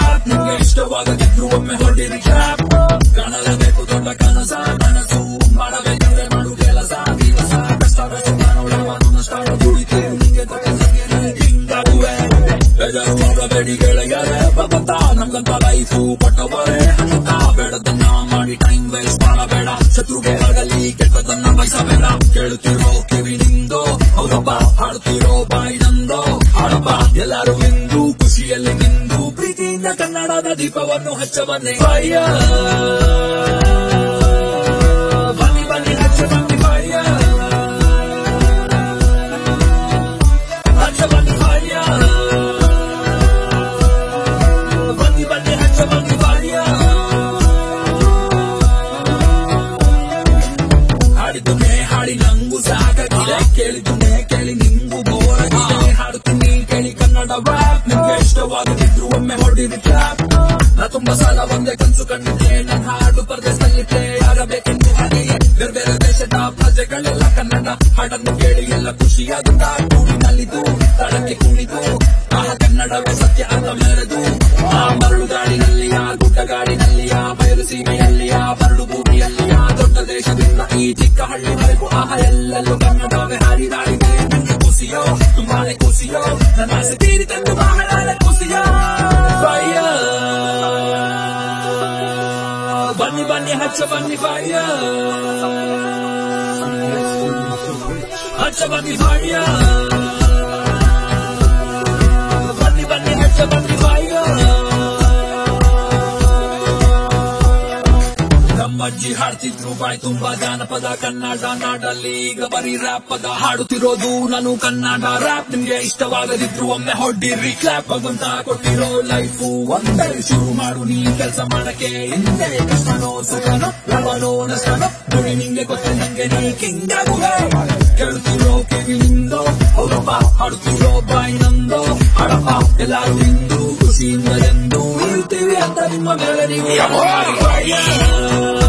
rap ನಿಮ್ಗೆ ಇಷ್ಟವಾಗದಿದ್ರು ಒಮ್ಮೆ ಹೊರಡಿರಿ clap ಕಾಣಲೇಬೇಕು ದೊಡ್ಡ ಕನಸ ಕನಸು ಮಾಡಬೇಕಂದ್ರೆ ಮಾಡು ಕೆಲಸ ದಿವಸ ಕಷ್ಟ ಕಷ್ಟನೊಳವನು ನಷ್ಟ ದುಡಿತೇವೆ ನಿಂಗೆ ಗೊತ್ತಿದ್ದಂಗೆ ಹಿಂಗಾಗುವೆ ಬೇಜಾರು ಮಾಡಬೇಡಿ ಗೆಳೆಯರೆ ಭಗವಂತ ನಮ್ಗಂತ ಲೈಫು ಕೊಟ್ಟವರೇ ಹಂತ ಬೇಡದನ್ನ ಮಾಡಿ ಟೈಮ್ ವೇಸ್ಟ್ ಮಾಡಬೇಡ ಶತ್ರುಗೆ ಆಗಲಿ ಕೆಟ್ಟದನ್ನ ಬಯಸಬೇಡ ಕೇಳುತ್ತಿರೋ ಕಿವಿ ನಿಂದೋ ಹೌದಪ್ಪ ಹಾಡುತ್ತಿರೋ ಬಾಯಿ ನಂದೋ ಹಾಡಪ್ಪ ಎಲ್ಲರೂ ಇಂದು ಖುಷಿಯಲ್ಲಿ ನಿಂದು ಪ್ರೀತಿಯಿಂದ ಕನ್ನಡದ ದೀಪವನ್ನು ಹಚ್ಚ ಬನ್ನಿ ಬಾಯ್ಯ ಬನ್ನಿ ಬನ್ನಿ ಹಚ್ಚ ಬನ್ನಿ ಬಾಯ್ಯ ಹಚ್ಚ ಬನ್ನಿ ಬಾಯ್ಯ ಬನ್ನಿ ಬನ್ನಿ ಹಚ್ಚ ಬನ್ನಿ ಬಾಯ್ಯ ಹಾಡಿದುನೆ ಹಾಡಿ ನಂಗೂ ಸಾಕಾಗಿದೆ ಕೇಳಿದುನೆ ಕೇಳಿ ನಿಂಗೂ ಬೋರಾಗಿದೆ ಹಾಡುತ್ತೀನಿ ಕೇಳಿ ಕನ್ನಡ ರ್ಯಾಪ್ ನಿಮ್ಗೆ ಇಷ್ಟವಾಗದಿದ್ರು ಒಮ್ಮೆ ಹೊಡಿರಿ ಟ್ಯಾಪ್ ನಾ ತುಂಬಾ ಸಾಲ ಒಂದೇ ಕನ್ಸು ಕಂಡಿದ್ದೆ ನನ್ನ ಹಾಡು ಪರದೇಶದಲ್ಲಿ ಪ್ಲೇ ಆಗಬೇಕೆಂದು ಹಾಗೆಯೇ ಬೇರೆ ಬೇರೆ ದೇಶದ ಪ್ರಜೆಗಳೆಲ್ಲ ಕನ್ನಡ ಹಾಡನ್ನು ಕೇಳಿ ಎಲ್ಲ ಖುಷಿಯಾದ ಕೂಡಿನಲ್ಲಿದ್ದು ತಳಕ್ಕೆ ಕುಣಿದು ಆಹ ಕನ್ನಡವೇ ಸತ್ಯ ಅಂತ ಮೆರೆದು ಆ ಮರಳು ಗಾಡಿನಲ್ಲಿ ಆ ಗುಡ್ಡ ಗಾಡಿನಲ್ಲಿ ಆ ಬಯಲು ಸೀಮೆಯಲ್ಲಿ ಆ ಬರಡು ಭೂಮಿಯಲ್ಲಿ ಆ ದೊಡ್ಡ ದೇಶದಿಂದ ಈ ಚಿಕ್ಕ ಹಳ್ಳಿವರೆಗೂ ಆಹ ಎಲ್ಲೆಲ್ಲೂ ಕನ್ನಡವೇ ಹಾರಿದಾಡಿದೆ ನನಗೆ ಖುಷಿಯೋ ತುಂಬಾನೇ ಖುಷಿಯೋ ನನ್ನ ಆಸೆ ತೀರಿತಂದು ಬಹಳ ಖುಷಿಯೋ ಫೈಯ ಬನ್ನಿ ಬನ್ನಿ ಹಚ್ಚ ಬನ್ನಿ ಫೈಯ ಹಚ್ಚ ಬನ್ನಿ ಫೈಯ ಬನ್ನಿ ಬನ್ನಿ ಹಚ್ಚ ಬನ್ನಿ ಫೈಯ ನಮ್ಮಜ್ಜಿ ಹಾಡ್ತಿದ್ರು ಬಾಯ್ ತುಂಬಾ ಜಾನಪದ ಕನ್ನಡ ನಾಡಲ್ಲಿ ಈಗ ಬರೀ ರ್ಯಾಪ್ ಪದ ಹಾಡುತ್ತಿರೋದು ನಾನು ಕನ್ನಡ ರ್ಯಾಪ್ ನಿಮ್ಗೆ ಇಷ್ಟವಾಗದಿದ್ರು ಒಮ್ಮೆ ಹೊಡ್ಡಿರಿ ಕ್ಲಾಪ್ ಭಗವಂತ ಕೊಟ್ಟಿರೋ ಲೈಫು ಒಂದೇ ಶುರು ಮಾಡು ನೀ ಕೆಲಸ ಮಾಡಕ್ಕೆ ಹಿಂದೆ ಕಷ್ಟನೋ ಸುಖನೋ ಲಾಭನೋ ನಷ್ಟನೋ ದುಡಿ ನಿಂಗೆ ಗೊತ್ತು ನಂಗೆ ನೀ ಕಿಂಗ್ ಆಗುವೆ ಕೇಳುತ್ತಿರೋ ಕಿವಿಲಿಂದೋ ಹೌದಪ್ಪ ಹಾಡುತ್ತಿರೋ ಬಾಯಿ ನಂದೋ ಹಾಡಪ್ಪ ಎಲ್ಲಾರು ಇಂದು ಖುಷಿಯಿಂದ ಎಂದು ಇರುತ್ತೀವಿ ಅಂತ ನಿಮ್ಮ ಮೇಲೆ ನೀವು